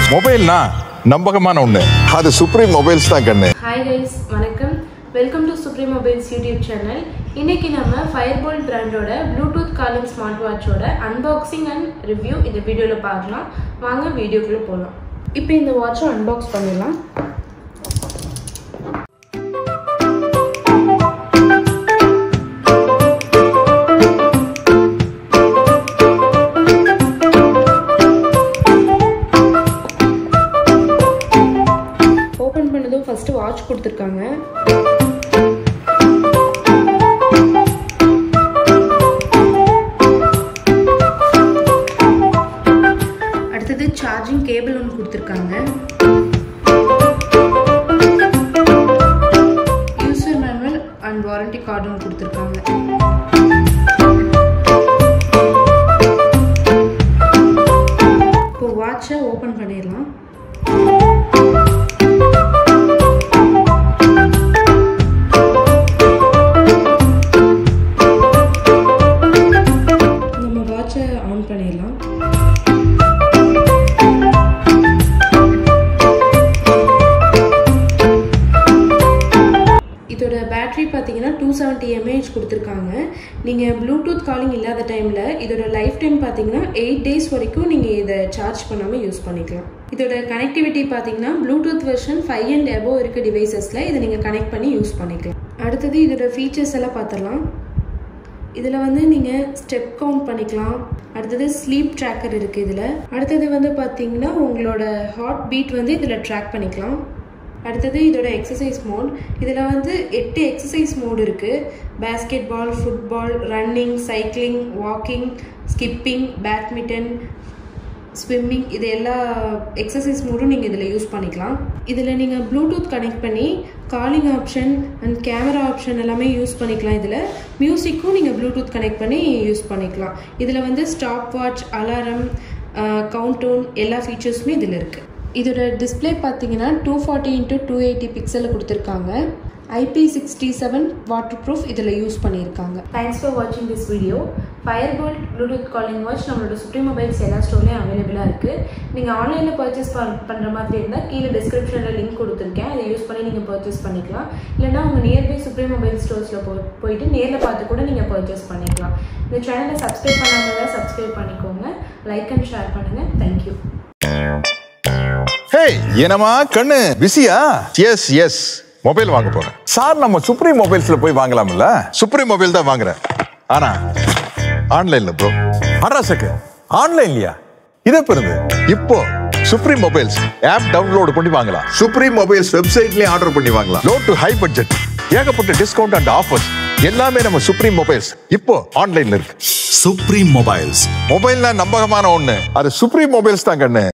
மொபைல்னா நம்பகமான ஒண்ணு அது சுப்ரீம் மொபைல்ஸ் தான் கண்ணு ஹாய் கைஸ் வணக்கம் welcome to Supreme Mobiles YouTube channel இன்னைக்கு நம்ம ஃபயர்போல்ட் பிராண்டோட ப்ளூடூத் காலிங் ஸ்மார்ட் வாட்சோட அன்பாக்சிங் அண்ட் ரிவ்யூ இந்த வீடியோவில் பார்க்கலாம் வாங்க வீடியோக்குள்ளே போகலாம் இப்போ இந்த வாட்சை அன்பாக்ஸ் பண்ணிடலாம் ஓப்பன் பண்ணதும் ஃபஸ்ட்டு வாட்ச் கொடுத்துருக்காங்க அடுத்தது சார்ஜிங் கேபிள் ஒன்று கொடுத்துருக்காங்க user manual and warranty card ஒன்று கொடுத்துருக்காங்க இப்போ வாட்சை ஓப்பன் பண்ணிடலாம் நம்ம வாட்சை ஆன் பண்ணிடலாம் இதோட பேட்டரி பார்த்தீங்கன்னா டூ செவன்ட்டி எம்ஏஹெச் கொடுத்துருக்காங்க நீங்கள் ப்ளூடூத் காலிங் இல்லாத டைமில் இதோட லைஃப் டைம் பார்த்தீங்கன்னா எயிட் டேஸ் வரைக்கும் நீங்கள் இதை சார்ஜ் பண்ணாமல் யூஸ் பண்ணிக்கலாம் இதோட கனெக்டிவிட்டி பார்த்தீங்கன்னா Bluetooth version five and above இருக்க டிவைசஸில் இதை நீங்கள் கனெக்ட் பண்ணி யூஸ் பண்ணிக்கலாம் அடுத்தது இதோட ஃபீச்சர்ஸ் எல்லாம் பார்த்துடலாம் இதில் வந்து நீங்கள் ஸ்டெப் கவுண்ட் பண்ணிக்கலாம் அடுத்தது ஸ்லீப் ட்ராக்கர் இருக்குது இதில் அடுத்தது வந்து பார்த்தீங்கன்னா உங்களோட ஹார்ட் பீட் வந்து இதில் ட்ராக் பண்ணிக்கலாம் அடுத்தது இதோட எக்ஸசைஸ் மோட் இதில் வந்து எட்டு எக்ஸசைஸ் மோட் இருக்குது basketball football running cycling walking skipping badminton swimming இது எல்லா எக்ஸசைஸ் மோடும் நீங்கள் இதில் யூஸ் பண்ணிக்கலாம் இதில் நீங்கள் ப்ளூடூத் கனெக்ட் பண்ணி calling option and camera option எல்லாமே யூஸ் பண்ணிக்கலாம் இதில் மியூசிக்கும் நீங்கள் ப்ளூடூத் கனெக்ட் பண்ணி யூஸ் பண்ணிக்கலாம் இதில் வந்து ஸ்டாப் வாட்ச் அலாரம் கவுண்டவுன் எல்லா ஃபீச்சர்ஸுமே இதில் இருக்குது இதோட டிஸ்பிளே பார்த்தீங்கன்னா two forty into two eighty பிக்சலில் கொடுத்துருக்காங்க IP sixty seven waterproof இதில் யூஸ் பண்ணியிருக்காங்க தேங்க்ஸ் ஃபார் வாட்சிங் this video Fireboltt Bluetooth calling watch நம்மளோட சுப்ரீம் மொபைல்ஸ் எல்லா ஸ்டோர்லேயும் அவைலபிளாக இருக்குது நீங்கள் ஆன்லைனில் பர்ச்சேஸ் பண்ணுற மாதிரி இருந்தால் கீழே டிஸ்கிரிப்ஷனில் லிங்க் கொடுத்துருக்கேன் அதை யூஸ் பண்ணி நீங்கள் பர்ச்சேஸ் பண்ணிக்கலாம் இல்லைனா உங்கள் நியர்பை சுப்ரீம் மொபைல் ஸ்டோர்ஸில் போ போயிட்டு நேரில் பார்த்து கூட நீங்கள் பர்ச்சேஸ் பண்ணிக்கலாம் இந்த சேனலை சப்ஸ்கிரைப் பண்ணாமல் சப்ஸ்கிரைப் பண்ணிக்கோங்க லைக் அண்ட் ஷேர் பண்ணுங்கள் தேங்க்யூ ஹே என்னமா கண்ணு பிஸியா எஸ் எஸ் மொபைல் வாங்க போறேன் சார் நம்ம சுப்ரீம் மொபைல்ஸ்ல போய் வாங்கலாம்ல சுப்ரீம் மொபைல் தான் வாங்குறேன் ஆனா ஆன்லைன்ல ப்ரோ அட்ரஸுக்கு ஆன்லைன்லயா இது பிறகு இப்போ சுப்ரீம் மொபைல்ஸ் ஆப் டவுன்லோட் பண்ணி வாங்கலாம் சுப்ரீம் மொபைல்ஸ் வெப்சைட்லயே ஆர்டர் பண்ணி வாங்கலாம் லோ டு ஹை பட்ஜெட் ஏகப்பட்ட டிஸ்கவுண்ட் அண்ட் ஆஃபர்ஸ் எல்லாமே நம்ம சுப்ரீம் மொபைல்ஸ் இப்போ ஆன்லைன்ல இருக்கு சுப்ரீம் மொபைல்ஸ் மொபைல்னா நம்பகமான ஒண்ணு அது சுப்ரீம் மொபைல்ஸ் தான் கண்ணு